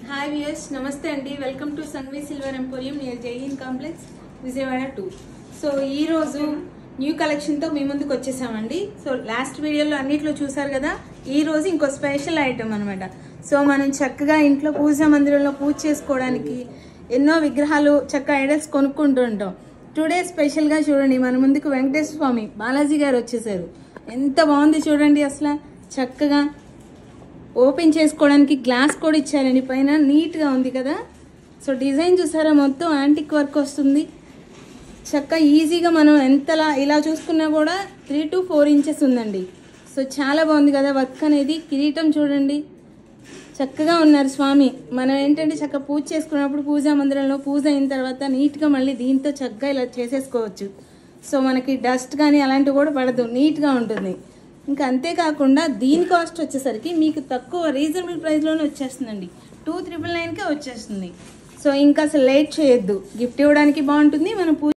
hi viewers నమస్తే అండి welcome to Sanghavi silver emporium near Jain complex Vijayawada too so ఈ రోజు న్యూ కలెక్షన్తో మీ ముందుకు వచ్చేసామండి సో లాస్ట్ వీడియోలో అన్నిట్లో చూసారు కదా ఈ రోజు ఇంకో స్పెషల్ ఐటమ్ అనమాట సో మనం చక్కగా ఇంట్లో పూజా మందిరంలో పూజ చేసుకోవడానికి ఎన్నో విగ్రహాలు చక్కగా ఐడల్స్ కొనుక్కుంటూ ఉంటాం టుడే స్పెషల్గా చూడండి మన ముందుకు వెంకటేశ్వర స్వామి బాలాజీ గారు వచ్చేసారు ఎంత బాగుంది చూడండి అసలు చక్కగా ఓపెన్ చేసుకోవడానికి గ్లాస్ కూడా ఇచ్చారండి పైన నీట్గా ఉంది కదా సో డిజైన్ చూసారా మొత్తం యాంటిక్ వర్క్ వస్తుంది చక్క ఈజీగా మనం ఎంతలా ఇలా చూసుకున్నా కూడా త్రీ టు ఫోర్ ఇంచెస్ ఉందండి సో చాలా బాగుంది కదా వర్క్ అనేది కిరీటం చూడండి చక్కగా ఉన్నారు స్వామి మనం ఏంటంటే చక్క పూజ చేసుకున్నప్పుడు పూజా మందిరంలో పూజ అయిన తర్వాత నీట్గా మళ్ళీ దీంతో చక్కగా ఇలా చేసేసుకోవచ్చు సో మనకి డస్ట్ కానీ అలాంటివి కూడా పడదు నీట్గా ఉంటుంది ఇంకా అంతేకాకుండా దీని కాస్ట్ వచ్చేసరికి మీకు తక్కువ రీజనబుల్ ప్రైస్లోనే వచ్చేస్తుందండి టూ త్రిపుల్ నైన్కే వచ్చేస్తుంది సో ఇంకా అసలు లేట్ చేయొద్దు గిఫ్ట్ ఇవ్వడానికి బాగుంటుంది మనం పూజ